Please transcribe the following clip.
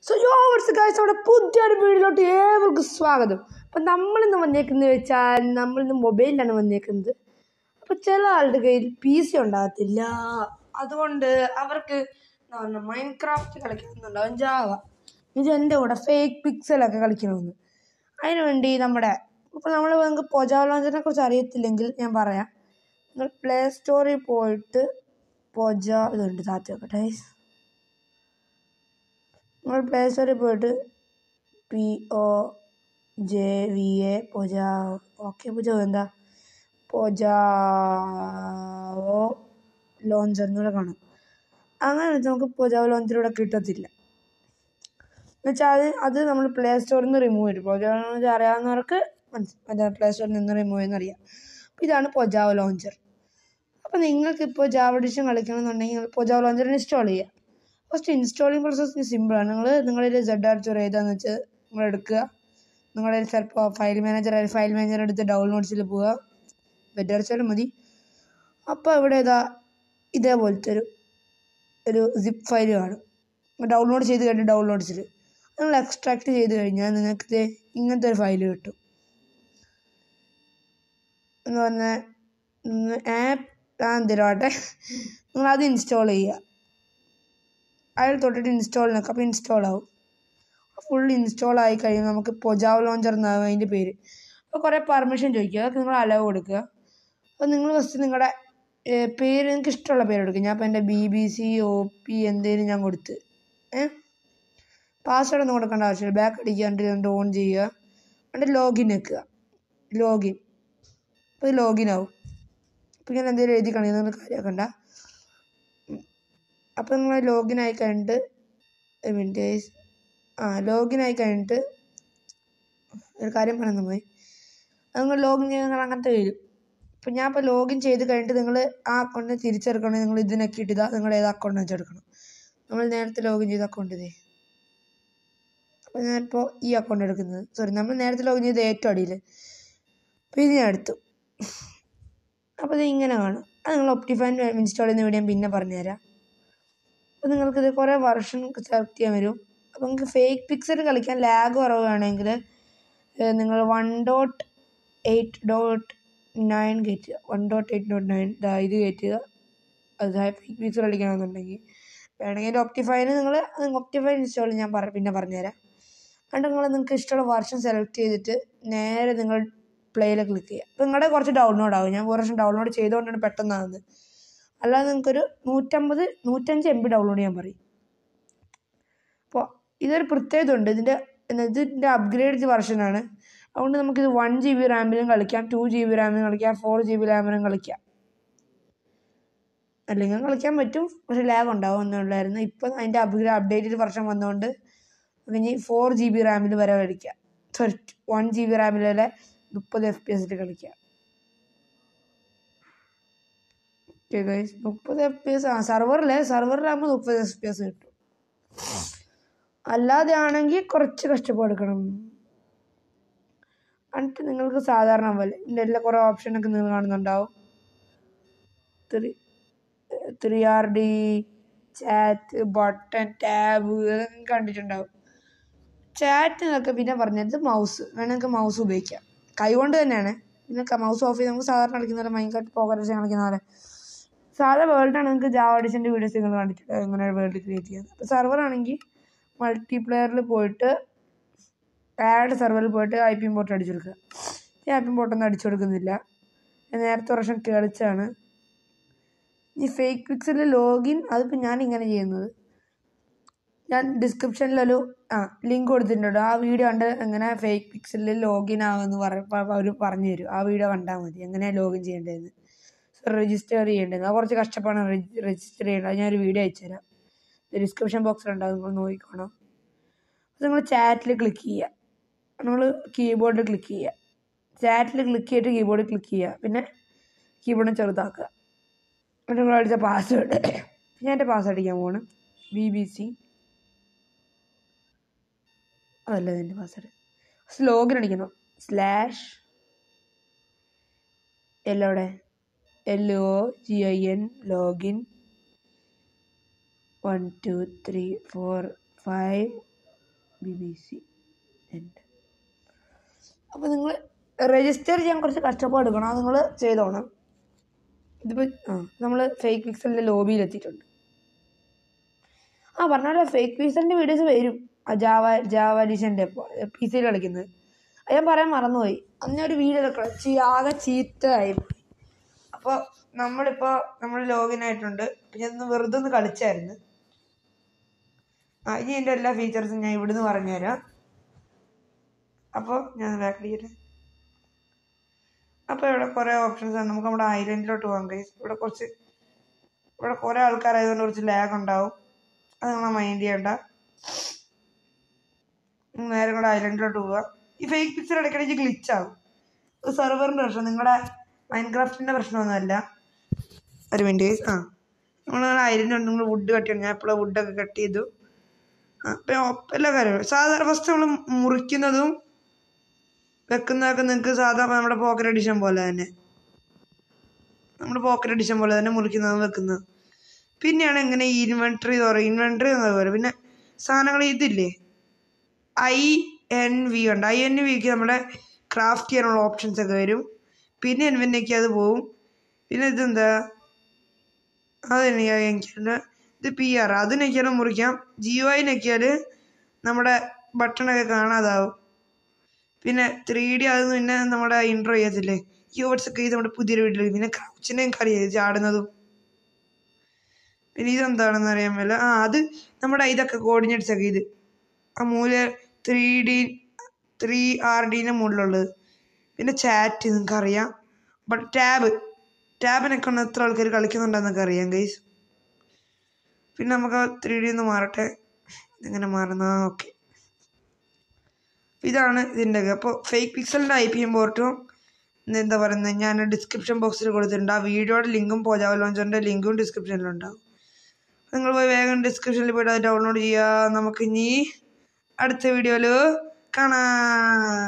so യോവർസ് guys നമ്മുടെ പുതിയൊരു വീഡിയോയിലോട്ട് ഏവർക്കും സ്വാഗതം അപ്പം നമ്മളിന്ന് വന്നേക്കുന്നത് വെച്ചാൽ നമ്മളിന്ന് മൊബൈലിലാണ് വന്നേക്കുന്നത് അപ്പോൾ ചില ആളുടെ കയ്യിൽ പി സി ഉണ്ടാകത്തില്ല അതുകൊണ്ട് അവർക്ക് എന്താ പറയുക മൈൻഡ് ക്രാഫ്റ്റ് കളിക്കണമെന്നുണ്ടാവും ജാവ ഇത് എൻ്റെ കൂടെ ഫേക്ക് പിക്സലൊക്കെ കളിക്കണമെന്ന് അതിന് വേണ്ടി നമ്മുടെ ഇപ്പോൾ നമ്മൾ നിങ്ങൾക്ക് പൊജാവ ലോഞ്ചറിനെ കുറിച്ച് അറിയത്തില്ലെങ്കിൽ ഞാൻ പറയാം നിങ്ങൾ പ്ലേ സ്റ്റോറിൽ പോയിട്ട് പൊജ ഇതുണ്ട് താത്തി വെക്കട്ടെ നിങ്ങൾ പ്ലേ സ്റ്റോറിൽ പോയിട്ട് P O J V A പൊജ ഓക്കെ പൊജ എന്താ പൊജാവോ ലോഞ്ചർ എന്നൂടെ കാണും അങ്ങനെ വെച്ചാൽ നമുക്ക് പൊജാവോ ലോഞ്ചറിലൂടെ കിട്ടത്തില്ല എന്നുവെച്ചാൽ അത് അത് നമ്മൾ പ്ലേ സ്റ്റോറിൽ നിന്ന് റിമൂവ് ചെയ്തു പൊജാവോ ലോഞ്ചർ അറിയാവുന്നവർക്ക് മനസ്സിലായി പ്ലേ സ്റ്റോറിൽ നിന്ന് റിമൂവ് ചെയ്യുന്നറിയാം അപ്പോൾ ഇതാണ് പൊജാവോ ലോഞ്ചർ അപ്പോൾ നിങ്ങൾക്കിപ്പോൾ ജാവ എഡിഷൻ കളിക്കണമെന്നുണ്ടെങ്കിൽ പൊജാവോ ലോഞ്ചർ ഇൻസ്റ്റാൾ ചെയ്യുക ഫസ്റ്റ് ഇൻസ്റ്റാളിങ് പ്രോസസ്സ് സിമ്പിളാണ് നിങ്ങൾ നിങ്ങളുടെ സെഡ് ആർ ചൊറ ഏതാണെന്ന് വെച്ച് നിങ്ങൾ എടുക്കുക നിങ്ങളുടെ ചിലപ്പോൾ ഫയൽ മാനേജർ ഫയൽ മാനേജർ എടുത്ത് ഡൗൺലോഡ്സിൽ പോവുക ബെഡ് അടിച്ചാലും മതി അപ്പോൾ ഇവിടെ ഏതാ ഇതേപോലത്തെ ഒരു ഒരു സിപ്പ് ഫയൽ കാണും ഡൗൺലോഡ് ചെയ്ത് കഴിഞ്ഞ് ഡൗൺലോഡ്സിൽ നിങ്ങൾ എക്സ്ട്രാക്ട് ചെയ്ത് കഴിഞ്ഞാൽ നിങ്ങൾക്ക് ഇത് ഇങ്ങനത്തെ ഒരു ഫയൽ കിട്ടും എന്ന് പറഞ്ഞാൽ ആപ്പ് ആ എന്തിനാട്ടെ നിങ്ങൾ അത് ഇൻസ്റ്റാൾ ചെയ്യുക അതിൽ തൊട്ടിട്ട് ഇൻസ്റ്റാൾ നോക്കുക അപ്പോൾ ഇൻസ്റ്റാൾ ആവും ഫുൾ ഇൻസ്റ്റാൾ ആയി കഴിയുമ്പോൾ നമുക്ക് പൊജാവ് ലോഞ്ചർ എന്നാകും അതിൻ്റെ പേര് അപ്പോൾ കുറേ പെർമിഷൻ ചോദിക്കുക അതൊക്കെ നിങ്ങൾ അലവ് കൊടുക്കുക അപ്പോൾ നിങ്ങൾ ഫസ്റ്റ് നിങ്ങളുടെ പേര് നിങ്ങൾക്ക് ഇഷ്ടമുള്ള പേര് കൊടുക്കുക ഞാൻ ഇപ്പോൾ എൻ്റെ B B C O P എന്തെങ്കിലും ഞാൻ കൊടുത്ത് ഏ പാസ്വേഡ് ഒന്നും കൊടുക്കേണ്ട ആവശ്യമില്ല ബാക്ക് അടിക്കാണ്ട് രണ്ട് ഓൺ ചെയ്യുക എന്നിട്ട് ലോഗിൻ വെക്കുക ലോഗിൻ അപ്പോൾ ഇത് ലോഗിൻ ആവും അപ്പോൾ ഇങ്ങനെ എന്തെങ്കിലും എഴുതി കാണിക്കുന്നത് നിങ്ങൾ കാര്യമാക്കണ്ട അപ്പോൾ നിങ്ങൾ ലോഗിൻ ആയി കഴിഞ്ഞിട്ട് ഒരു മിനിറ്റ് ആ ലോഗിൻ ആയി കഴിഞ്ഞിട്ട് ഒരു കാര്യം പറയുന്നു പോയി അത് നിങ്ങൾ ലോഗിൻ ചെയ്യുന്ന അങ്ങനത്തെ വരും അപ്പോൾ ഞാൻ ഇപ്പോൾ ലോഗിൻ ചെയ്ത് കഴിഞ്ഞിട്ട് നിങ്ങൾ ആ അക്കൗണ്ടിനെ തിരിച്ചെടുക്കണമെങ്കിൽ നിങ്ങൾ ഇതിനൊക്കെ ഇട്ടിതാ നിങ്ങൾ ഏത് അക്കൗണ്ട് വെച്ചെടുക്കണം നമ്മൾ നേരത്തെ ലോഗിൻ ചെയ്ത അക്കൗണ്ട് ഇതേ അപ്പോൾ ഞാനിപ്പോൾ ഈ അക്കൗണ്ട് എടുക്കുന്നത് സോറി നമ്മൾ നേരത്തെ ലോഗിൻ ചെയ്ത് ഏറ്റവും അടിയിൽ അപ്പോൾ ഇത് ഞാൻ എടുത്തു അപ്പോൾ ഇത് ഇങ്ങനെ കാണും അത് നിങ്ങൾ ഒപ്റ്റിഫൈൻ ഇൻസ്റ്റാൾ ചെയ്യുന്ന വീഡിയോ ഞാൻ പിന്നെ പറഞ്ഞുതരാം അപ്പോൾ നിങ്ങൾക്കിത് കുറേ വർഷം സെലക്ട് ചെയ്യാൻ വരും അപ്പോൾ നിങ്ങൾക്ക് ഫേക്ക് പിക്സൽ കളിക്കാൻ ലാഗ് കുറവാണെങ്കിൽ നിങ്ങൾ one dot eight dot nine കയറ്റുക one dot eight dot nine ഇത് കയറ്റുക അത് ഫേക്ക് പിക്സൽ കളിക്കണമെന്നുണ്ടെങ്കിൽ വേണമെങ്കിൽ ഒപ്റ്റിഫൈന് നിങ്ങൾ ഒപ്റ്റിഫൈൻ ഇൻസ്റ്റാൾ ഞാൻ പറ പിന്നെ പറഞ്ഞുതരാം എന്നിട്ട് നിങ്ങൾ നിങ്ങൾക്ക് ഇഷ്ടമുള്ള വർഷം സെലക്ട് ചെയ്തിട്ട് നേരെ നിങ്ങൾ പ്ലേയിൽ ക്ലിക്ക് ചെയ്യുക അപ്പോൾ നിങ്ങളുടെ കുറച്ച് ഡൗൺലോഡ് ആവും ഞാൻ ഒരു വർഷം ഡൗൺലോഡ് ചെയ്തുകൊണ്ടാണ് പെട്ടെന്നാകുന്നത് അല്ലാതെ നിങ്ങൾക്കൊരു നൂറ്റമ്പത് നൂറ്റഞ്ച് എം ബി ഡൗൺലോഡ് ചെയ്യാൻ പറയും അപ്പോൾ ഇതൊരു പ്രത്യേകത ഉണ്ട് ഇതിൻ്റെ ഇതിൻ്റെ അപ്ഗ്രേഡ് വെർഷനാണ് അതുകൊണ്ട് നമുക്കിത് വൺ ജി ബി റാമിലും കളിക്കാം ടു ജി ബി റാമിലും കളിക്കാം ഫോർ ജി ബി റാമിലും കളിക്കാം അല്ലെങ്കിൽ കളിക്കാൻ പറ്റും പക്ഷെ ലാഗ് ഉണ്ടാവും എന്നുള്ളായിരുന്നു ഇപ്പം അതിൻ്റെ അപ്ഗ്രേഡ് അപ്ഡേറ്റഡ് വെർഷൻ വന്നതുകൊണ്ട് ഇനി ഫോർ ജി ബി റാമിൽ വരെ കളിക്കാം സോറി വൺ ജി ബി റാമിൽ വരെ മുപ്പത് എഫ് പി എസിൽ കളിക്കാം ഓക്കെ ഗൈസ് മുപ്പത് എഫ് പി എസ് ആ സെർവറിലെ സെർവറിലാകുമ്പോൾ മുപ്പത് എഫ് പി എസ് കിട്ടും അല്ലാതെ ആണെങ്കിൽ കുറച്ച് കഷ്ടപ്പെടുക്കണം എന്നിട്ട് നിങ്ങൾക്ക് സാധാരണ പോലെ ഇതിൻ്റെ എല്ലാ കുറേ ഓപ്ഷനൊക്കെ നിങ്ങൾ കാണുന്നുണ്ടാവും three three R D chat button tab അതൊക്കെ കണ്ടിട്ടുണ്ടാവും ചാറ്റിനൊക്കെ പിന്നെ പറഞ്ഞത് മൗസ് വേണമെങ്കിൽ മൗസ് ഉപയോഗിക്കാം കൈകൊണ്ട് തന്നെയാണ് പിന്നെ മൗസ് ഓഫ് ചെയ്ത് നമുക്ക് സാധാരണ കളിക്കുന്ന പോലെ മൈൻഡ് പോക്കറ്റ് കളിക്കുന്ന പോലെ സാധാ വേൾഡാണ് നിങ്ങൾക്ക് ജാവ എഡിഷൻ്റെ വീഡിയോസ് നിങ്ങൾ കണ്ടിട്ടുണ്ട് എങ്ങനെ വേൾഡ് ക്രിയേറ്റ് ചെയ്യുന്നത് അപ്പോൾ സെർവർ ആണെങ്കിൽ മൾട്ടിപ്ലെയറിൽ പോയിട്ട് ആഡ് സെർവറിൽ പോയിട്ട് ഐ പി ഇമ്പോർട്ട് അടിച്ചു കൊടുക്കുക ഈ ഐ പി ഇമ്പോർട്ടൊന്നും അടിച്ചു കൊടുക്കുന്നില്ല നേരത്തെ വർഷം കളിച്ചാണ് ഈ ഫേക്ക് പിക്സലിൽ ലോഗിൻ അതിപ്പോൾ ഞാൻ ഇങ്ങനെ ചെയ്യുന്നത് ഞാൻ ഡിസ്ക്രിപ്ഷനിലൊരു ആ ലിങ്ക് കൊടുത്തിട്ടുണ്ട് ആ വീഡിയോ കണ്ട് എങ്ങനെ ഫേക്ക് പിക്സലിൽ ലോഗിൻ ആകുമെന്ന് പറ അവർ പറഞ്ഞു തരും ആ വീഡിയോ കണ്ടാൽ മതി എങ്ങനെയാണ് ലോഗിൻ ചെയ്യേണ്ടതെന്ന് രജിസ്റ്റർ ചെയ്യേണ്ടത് അത് കുറച്ച് കഷ്ടപ്പാടാണ് രജിസ്റ്റർ ചെയ്യേണ്ടത് അത് ഞാനൊരു വീഡിയോ അയച്ചു തരാം ഡിസ്ക്രിപ്ഷൻ ബോക്സിലുണ്ടാവും നിങ്ങൾ നോക്കിക്കോണം അത് നിങ്ങൾ ചാറ്റിൽ ക്ലിക്ക് ചെയ്യുക നമ്മൾ കീബോർഡിൽ ക്ലിക്ക് ചെയ്യുക ചാറ്റിൽ ക്ലിക്ക് ചെയ്തിട്ട് കീബോർഡിൽ ക്ലിക്ക് ചെയ്യുക പിന്നെ കീബോർഡിനെ ചെറുതാക്കുക എന്നിട്ട് നിങ്ങൾ അടിച്ച പാസ്വേഡ് ഞാൻ എൻ്റെ പാസ്വേഡ് അടിക്കാൻ പോവാണ് ബി ബി സി അതല്ല എൻ്റെ പാസ്വേഡ് ലോഗിൻ അടിക്കണം സ്ലാഷ് എല്ലോടെ L O G I N login one two three four five B B C എൻ്റെ അപ്പോൾ നിങ്ങൾ രജിസ്റ്റർ ചെയ്യാൻ കുറച്ച് കഷ്ടപ്പാട് എടുക്കണം അത് നിങ്ങൾ ചെയ്തോണം ഇതിപ്പോൾ ആ നമ്മൾ ഫേക്ക് പിക്സലിൻ്റെ ലോബിയിൽ എത്തിയിട്ടുണ്ട് ആ പറഞ്ഞ ഫേക്ക് പിക്സലിൻ്റെ വീഡിയോസ് വരും ആ ജാവ ജാവ ലിഷൻ്റെ പി സിയിൽ കളിക്കുന്നത് അത് ഞാൻ പറയാൻ മറന്നുപോയി അന്ന് ഒരു വീഡിയോ കളിച്ച് ആകെ ചീത്തയായി പോയി അപ്പോൾ നമ്മളിപ്പോൾ നമ്മൾ ലോഗിൻ ആയിട്ടുണ്ട് അപ്പം ഞാൻ ഒന്ന് വെറുതെ ഒന്ന് കളിച്ചായിരുന്നു ആ ഇനി എൻ്റെ എല്ലാ ഫീച്ചേഴ്സും ഞാൻ ഇവിടുന്ന് പറഞ്ഞുതരാം അപ്പോൾ ഞാൻ ബാക്ക് ചെയ്യട്ടെ അപ്പോൾ ഇവിടെ കുറേ ഓപ്ഷൻസ് ആണ് നമുക്ക് നമ്മുടെ ഐലൻഡിലോട്ട് പോകാം ഗൈസ് ഇവിടെ കുറച്ച് ഇവിടെ കുറേ ആൾക്കാരായതുകൊണ്ട് കുറച്ച് ലാഗ് ഉണ്ടാവും അത് നമ്മൾ മൈൻഡ് ചെയ്യണ്ട ഉം നേരെ കൂടെ ഐലൻഡിലോട്ട് പോവുക ഈ ഫേക്ക് പിക്ചർ ഇടയ്ക്കിടയ്ക്ക് ഗ്ലിച്ച് ആവും അത് സെർവറിൻ്റെ പ്രശ്നം നിങ്ങളുടെ മൈൻക്രാഫ്റ്റിൻ്റെ പ്രശ്നമൊന്നുമല്ല ഒരു മിനിറ്റ് ആ നമ്മൾ ഐലൻഡ് ഉണ്ട് നമ്മൾ വുഡ് കട്ട് ചെയ്യണം ഞാൻ ഇപ്പോൾ വുഡൊക്കെ കട്ട് ചെയ്തു ആ പിന്നെ ഒപ്പ- എല്ലാ കാര്യങ്ങളും സാധാരണ ഫസ്റ്റ് നമ്മൾ മുറിക്കുന്നതും വെക്കുന്നതൊക്കെ നിങ്ങൾക്ക് സാധാരണ നമ്മുടെ പോക്കറ്റ് എഡിഷൻ പോലെ തന്നെ നമ്മുടെ പോക്കറ്റ് എഡിഷൻ പോലെ തന്നെ മുറിക്കുന്നതും വെക്കുന്നതും പിന്നെയാണ് ഇങ്ങനെ ഈ ഇൻവെൻട്രി എന്ന് പറയും ഇൻവെൻട്രി എന്ന് പോലെ പിന്നെ സാധനങ്ങൾ ഇതില്ലേ ഐ എൻ വി ഉണ്ട് ഐ എൻ വിക്ക് നമ്മുടെ ക്രാഫ്റ്റ് ചെയ്യാനുള്ള ഓപ്ഷൻസ് ഒക്കെ വരും പിന്നെ എൻവെന്നൊക്കെ അത് പോവും പിന്നെ ഇതെന്താ അത് എനിക്കല്ല ഇത് പി ആർ അത് ഞെക്കിയാലും മുറിക്കാം ജിയോ ഐ ഞെക്കിയാൽ നമ്മുടെ ബട്ടണൊക്കെ കാണാതാവും പിന്നെ ത്രീ ഡി അത് പിന്നെ നമ്മുടെ ഇൻട്രോ ചെയ്യത്തില്ലേ യോട്സ് ഒക്കെ ഇത് നമ്മുടെ പുതിയൊരു വീട്ടിൽ പിന്നെ ക്രൗച്ചിനെ അറിയാം ചാടുന്നതും പിന്നെ ഇതെന്താണെന്ന് അറിയാൻ മേല ആ അത് നമ്മുടെ ഇതൊക്കെ കോർഡിനേറ്റ്സ് ഒക്കെ ഇത് ആ മൂല ത്രീ ഡി ത്രീ ആർ ഡിൻ്റെ മുകളിലുള്ളത് പിന്നെ ചാറ്റ് നിങ്ങൾക്ക് അറിയാം ബട്ട് ടാബ് ടാബിനൊക്കെ ഒന്ന് എത്ര ആൾക്കാർ കളിക്കുന്നുണ്ടെന്നൊക്കെ അറിയാം ഗൈസ് പിന്നെ നമുക്ക് ത്രീ ഡി ഒന്ന് മാറട്ടെ ഇതെങ്ങനെ മാറുന്ന ഓക്കെ ഇതാണ് ഇതിൻ്റെ അപ്പോൾ ഫേക്ക് പിക്സലിൻ്റെ ഐ പി എം പോർട്ടും എന്താ പറയുന്നത് ഞാൻ ഡിസ്ക്രിപ്ഷൻ ബോക്സിൽ കൊടുത്തിട്ടുണ്ട് ആ വീഡിയോയുടെ ലിങ്കും പോജാവ ലോഞ്ചറിൻ്റെ ലിങ്കും ഡിസ്ക്രിപ്ഷനിലുണ്ടാവും നിങ്ങൾ പോയി വേഗം ഡിസ്ക്രിപ്ഷനിൽ പോയിട്ട് അത് ഡൗൺലോഡ് ചെയ്യുക നമുക്ക് ഇനി അടുത്ത വീഡിയോയിൽ കാണാം